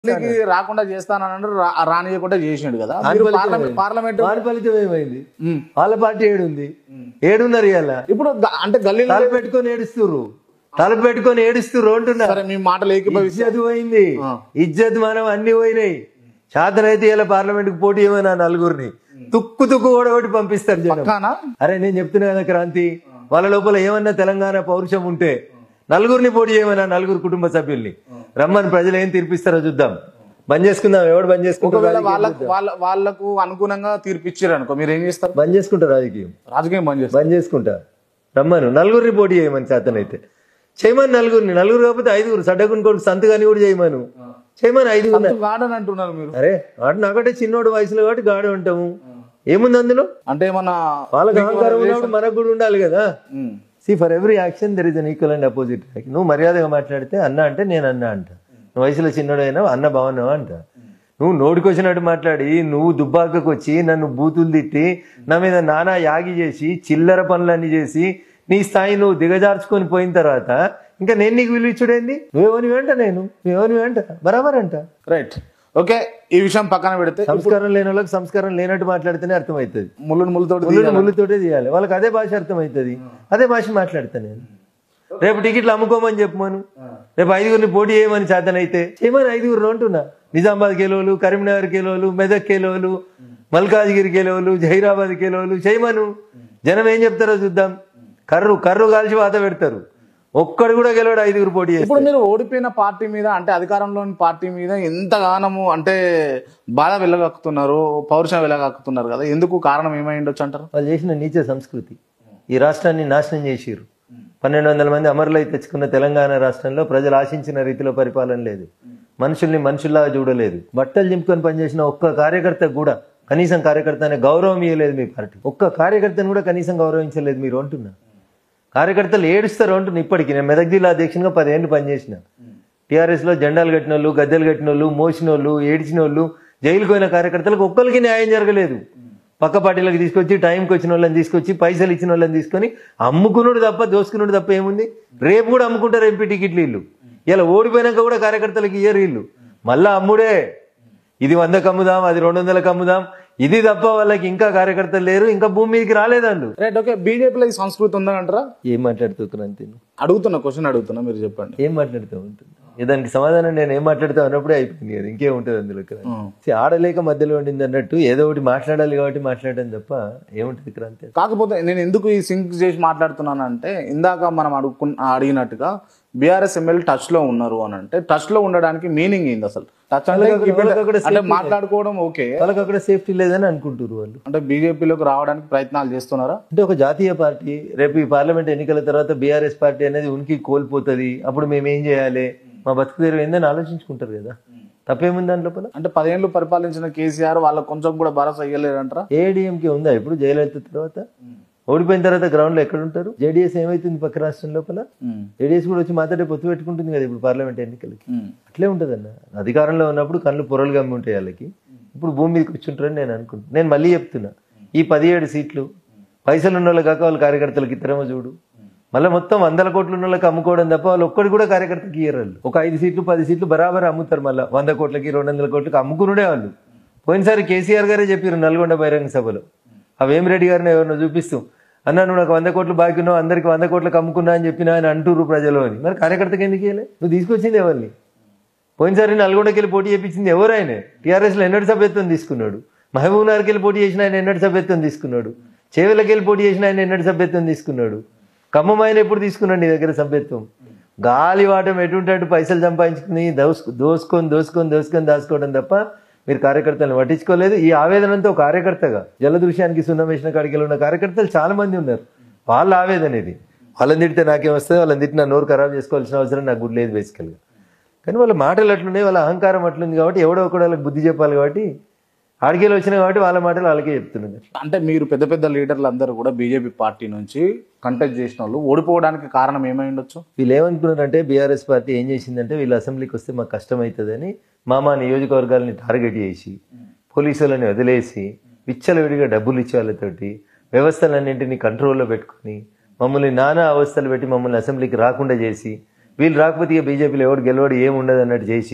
ఢిల్లీకి రాకుండా చేస్తానన్నాడు రా- రానియకుండా చేసిండు కదా దాని మీరు ఫలితం పార్లమెంట్ ఏమైంది? పార్లమెంట్ వారి ఫలితం ఏమైంది ఉమ్. వాళ్ళ పార్టీ ఏడుంది ఏడున్నారు ఇవాళ ఇప్పుడు గ- అంటే గల్లీలో తల పెట్టుకొని ఏడుస్తుర్రు తల పెట్టుకొని ఏడుస్తుర్రు అంటున్నా సరే మీ మాటలు ఏకీభవిస్తే ఇజ్జత్ పోయింది ఇజ్జత్ మనం అన్ని పోయినాయి శాతనైతే ఇలా పార్లమెంట్ కు పోటీ ఏమైనా నలుగురిని తుక్కు తుక్కు కూడా ఒకటి పంపిస్తారు జనం పక్కానా అరే నేను చెప్తున్నా కదా క్రాంతి వాళ్ళ లోపల ఏమన్నా తెలంగాణ పౌరుషం ఉంటే నలుగురిని పోటీ చేయమన్నా నలుగురు కుటుంబ సభ్యుల్ని రమ్మని ప్రజలు ఏం తీర్పిస్తారో చూద్దాం బంద్ చేసుకుందాం ఎవడు బంద్ ఒకవేళ చేసుకుంటారు వాళ్ళకు వాళ్ళ వాళ్ళకు అనుగుణంగా తీర్పిచ్చారు అనుకో మీరు ఏం చేస్తారు బంద్ చేసుకుంటారు రాజకీయం రాజకీయం బంద్ చేస్తారు బంద్ చేసుకుంటా రమ్మను నలుగురిని పోటీ చేయమని చేతనైతే చేయమని నలుగురిని నలుగురు కాకపోతే ఐదుగురు సడ్డకుని కొడుకు సంతగాని కూడా చేయమను చేయమని ఐదుగురు గార్డెన్ అంటున్నారు మీరు అరే వాడు నాకంటే చిన్నోడు వయసులో కాబట్టి గాడు అంటాము ఏముంది అందులో అంటే ఏమన్నా వాళ్ళకి అహంకారం ఉన్నప్పుడు మనకు కూడా ఉండాలి కదా um. See for every action there is an equal and opposite నువ్వు మర్యాదగా మాట్లాడితే అన్న అంటే నేను అన్న అంట నువ్వు వయసులో చిన్నోడైనా అన్న బాగున్నావా అంట నువ్వు నోటికొచ్చినట్టు మాట్లాడి నువ్వు దుబ్బాకకు వచ్చి నన్ను బూతులు తిట్టి నా మీద నానా యాగి చేసి చిల్లర పనులన్నీ చేసి నీ స్థాయి నువ్వు దిగజార్చుకొని పోయిన తర్వాత ఇంకా నేను నీకు విలువ ఇచ్చుడేంది నువ్వేమని వెంట నేను నువ్వేమని వెంట బరాబర్ అంట రైట్ ఓకే ఈ విషయం పక్కన పెడితే సంస్కారం లేని వాళ్ళకి సంస్కారం లేనట్టు మాట్లాడితేనే అర్థమవుతుంది ముళ్ళు ముళ్ళతోటి ముళ్ళు ముళ్ళుతోటే తీయాలి వాళ్ళకి అదే భాష అర్థమవుతుంది అదే భాష మాట్లాడతా నేను రేపు టికెట్లు అమ్ముకోమని చెప్పమను రేపు ఐదుగురిని పోటీ చేయమని చేతనైతే చేయమని ఐదుగురు అంటున్నా నిజామాబాద్ కేలోలు కరీంనగర్ కేలోలు మెదక్ కేలోలు మల్కాజ్గిరి కేలోలు జహీరాబాద్ కేలోలు చేయమను జనం ఏం చెప్తారో చూద్దాం కర్రు కర్రు కాల్చి వాత పెడతారు ఒక్కడు కూడా గెలవడు ఐదుగురు పోటీ చేస్తారు ఇప్పుడు మీరు ఓడిపోయిన పార్టీ మీద అంటే అధికారంలోని పార్టీ మీద ఎంతగానము అంటే బాధ వెళ్ళగక్కుతున్నారు పౌరుషం వెళ్ళగక్కుతున్నారు కదా ఎందుకు కారణం ఏమై ఉండొచ్చు అంటారు వాళ్ళు చేసిన నీచ సంస్కృతి ఈ రాష్ట్రాన్ని నాశనం చేసిర్రు పన్నెండు వందల మంది అమరులై తెచ్చుకున్న తెలంగాణ రాష్ట్రంలో ప్రజలు ఆశించిన రీతిలో పరిపాలన లేదు మనుషుల్ని మనుషుల్లాగా చూడలేదు బట్టలు చింపుకొని పనిచేసిన ఒక్క కార్యకర్త కూడా కనీసం కార్యకర్త అనే గౌరవం ఇవ్వలేదు మీ పార్టీ ఒక్క కార్యకర్తను కూడా కనీసం గౌరవించలేదు మీరు అంటున్నా కార్యకర్తలు ఏడుస్తారు అంటున్నా ఇప్పటికి నేను మెదక్ జిల్లా అధ్యక్షునిగా పదేళ్ళు పనిచేసిన టీఆర్ఎస్ లో జెండాలు కట్టిన వాళ్ళు గద్దెలు కట్టిన వాళ్ళు మోసిన వాళ్ళు ఏడ్చిన వాళ్ళు జైలుకు పోయిన కార్యకర్తలకు ఒక్కరికి న్యాయం జరగలేదు పక్క పార్టీలకు తీసుకొచ్చి టైంకి వచ్చిన వాళ్ళని తీసుకొచ్చి పైసలు ఇచ్చిన వాళ్ళని తీసుకొని అమ్ముకున్నాడు తప్ప దోసుకున్నాడు తప్ప ఏముంది రేపు కూడా అమ్ముకుంటారు ఎంపీ టికెట్లు వీళ్ళు ఇలా ఓడిపోయినాక కూడా కార్యకర్తలకు ఇయ్యరు వీళ్ళు మళ్ళా అమ్ముడే ఇది వందకు అమ్ముదాం అది రెండు వందలకు అమ్ముదాం ఇది తప్ప వాళ్ళకి ఇంకా కార్యకర్తలు లేరు ఇంకా భూమి మీదకి రాలేదండు రైట్ ఓకే బీజేపీలో ఈ సంస్కృతి ఉందంటారా ఏం మాట్లాడుతున్నాను నేను అడుగుతున్నా క్వశ్చన్ అడుగుతున్నా మీరు చెప్పండి ఏం మాట్లాడుతూ ఉంటుంది ఇక దానికి సమాధానం నేను ఏం మాట్లాడుతా అన్నప్పుడే అయిపోయింది కదా ఇంకేం ఉంటుంది అందులో ఇక్కడ See, ఆడలేక మధ్యలో ఉండింది అన్నట్టు ఏదో ఒకటి మాట్లాడాలి కాబట్టి మాట్లాడడం తప్ప ఏముంటుంది క్రాంతి కాకపోతే నేను ఎందుకు ఈ సింక్ చేసి మాట్లాడుతున్నాను అంటే ఇందాక మనం అడుగు అడిగినట్టుగా బీఆర్ఎస్ ఎమ్మెల్యే టచ్ లో ఉన్నారు అని అంటే టచ్ లో ఉండడానికి మీనింగ్ ఏంది అసలు టచ్ అంటే వాళ్ళకి keep it- వాళ్ళకి అక్కడ అంటే safety మాట్లాడుకోవడం ఓకే వాళ్ళకి అక్కడ సేఫ్టీ లేదని అనుకుంటారు వాళ్ళు అంటే బీజేపీలోకి రావడానికి ప్రయత్నాలు చేస్తున్నారా అంటే ఒక జాతీయ పార్టీ రేపు ఈ పార్లమెంట్ ఎన్నికల తర్వాత బీఆర్ఎస్ పార్టీ అనేది ఉనికి కోల్పోతుంది అప్పుడు మేము ఏం చేయాలి మా బతుకు తెరువు ఏందని ఆలోచించుకుంటారు కదా తప్పేముంది దాని లోపల అంటే పదేళ్ళు పరిపాలించిన కేసీఆర్ వాళ్ళకి కొంచెం కూడా భరోసా ఇవ్వలేరంటారా ఏడీఎంకే ఉందా ఇప్పుడు జయలలిత తర్వాత ఓడిపోయిన తర్వాత గ్రౌండ్ లో ఎక్కడ ఉంటారు జేడీఎస్ ఏమైతుంది పక్క రాష్ట్రం లోపల జేడీఎస్ కూడా వచ్చి మాట్లాడే పొత్తు పెట్టుకుంటుంది కదా ఇప్పుడు పార్లమెంట్ ఎన్నికలకి అట్లే ఉంటుంది అన్న అధికారంలో ఉన్నప్పుడు కళ్ళు పొరలు గమ్మి ఉంటాయి వాళ్ళకి ఇప్పుడు భూమి మీదకి వచ్చి ఉంటారని నేను అనుకుంటున్నాను నేను మళ్ళీ చెప్తున్నా ఈ పదిహేడు సీట్లు పైసలు ఉన్న వాళ్ళు కాక వాళ్ళ కార్యకర్తలకు ఇద్దరేమో చూడు మళ్ళీ మొత్తం వందల కోట్లు ఉన్న వాళ్ళకి అమ్ముకోవడం తప్ప వాళ్ళు ఒక్కటి కూడా కార్యకర్తకి ఇయ్యరు వాళ్ళు ఒక ఐదు సీట్లు పది సీట్లు బరాబర్ అమ్ముతారు మళ్ళీ వంద కోట్లకి రెండు వందల కోట్లకి అమ్ముకునుడే వాళ్ళు పోయినసారి కేసీఆర్ గారే చెప్పారు నల్గొండ బహిరంగ సభలో ఆ వేమిరెడ్డి గారిని ఎవరినో చూపిస్తూ అన్న నువ్వు నాకు వంద కోట్లు బాకీ ఉన్నావు అందరికి వంద కోట్లకు అమ్ముకున్నా అని చెప్పినా అని అంటుర్రు ప్రజలు అని మరి కార్యకర్తకి ఎందుకు ఇయ్యలే నువ్వు తీసుకొచ్చింది ఎవరిని పోయినసారి నల్గొండకి వెళ్ళి పోటీ చేయించింది ఎవరు ఆయన టీఆర్ఎస్లో ఎన్నటి సభ్యత్వం తీసుకున్నాడు మహబూబ్ నగర్కి వెళ్ళి పోటీ చేసిన ఆయన ఎన్నటి సభ్యత్వం తీసుకున్నాడు చేవెళ్ళకి వెళ్ళి పోటీ చేసిన ఆయన ఎన్నటి సభ్యత్వం తీసుకున్నాడు ఖమ్మం ఆయన ఎప్పుడు తీసుకున్నాడు నీ దగ్గర సభ్యత్వం గాలి వాటం ఎటుంటే పైసలు సంపాదించుకుని దోసుకు దోసుకొని దోసుకొని దోసుకొని దాచుకోవడం తప్ప మీరు కార్యకర్తలను పట్టించుకోలేదు ఈ ఆవేదనంతో కార్యకర్తగా జలదృశ్యానికి సున్నం వేసిన కాడికి ఉన్న కార్యకర్తలు చాలా మంది ఉన్నారు వాళ్ళ ఆవేదన ఇది వాళ్ళని తిడితే నాకేం వస్తుంది వాళ్ళని తిట్టి నా నోరు ఖరాబ్ చేసుకోవాల్సిన అవసరం నాకు కూడా లేదు బేసికల్గా కానీ వాళ్ళ మాటలు అట్లున్నాయి వాళ్ళ అహంకారం అట్లుంది కాబట్టి ఎవడో ఒకడు వాళ్ళకి బుద్ధి చెప్పాలి కాబట్టి ఆడికేలు వచ్చినాయి కాబట్టి వాళ్ళ మాటలు వాళ్ళకే చెప్తున్నారు అంటే మీరు పెద్ద పెద్ద లీడర్లు అందరూ కూడా బీజేపీ పార్టీ నుంచి కంటెస్ట్ చేసిన వాళ్ళు ఓడిపోవడానికి కారణం ఏమై ఉండొచ్చు వీళ్ళు ఏమనుకున్నారంటే బీఆర్ఎస్ పార్టీ ఏం చేసిందంటే వీళ్ళు అసెంబ్లీకి వస్తే మాకు కష్టం అవుతుందని మా మా నియోజకవర్గాలని టార్గెట్ చేసి పోలీసులని వదిలేసి విచ్చలవిడిగా డబ్బులు ఇచ్చే వాళ్ళతోటి వ్యవస్థలన్నింటినీ కంట్రోల్లో పెట్టుకొని మమ్మల్ని నానా అవస్థలు పెట్టి మమ్మల్ని అసెంబ్లీకి రాకుండా చేసి వీళ్ళు రాకపోతే ఇక బీజేపీలో ఎవడు గెలవడు ఏముండదు అన్నట్టు చేసి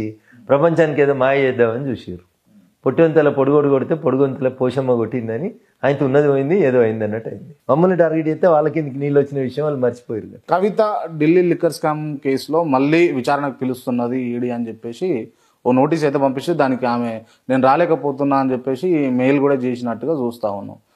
ప్రపంచానికి ఏదో మాయ చేద్దామని చూసారు పొట్టొంతల పొడుగోడు కొడితే పొడుగొంతల పోషమ్మ కొట్టిందని ఆయనతో ఉన్నది పోయింది ఏదో అయింది అన్నట్టు అయింది మమ్మల్ని టార్గెట్ చేస్తే వాళ్ళకి నీళ్ళు వచ్చిన విషయం వాళ్ళు మర్చిపోయారు కదా కవిత ఢిల్లీ లిక్కర్ స్కామ్ కేసులో మళ్ళీ విచారణకు పిలుస్తున్నది ఈడీ అని చెప్పేసి ఓ నోటీస్ అయితే పంపిస్తే దానికి ఆమె నేను రాలేకపోతున్నా అని చెప్పేసి మెయిల్ కూడా చేసినట్టుగా చూస్తా ఉన్నాం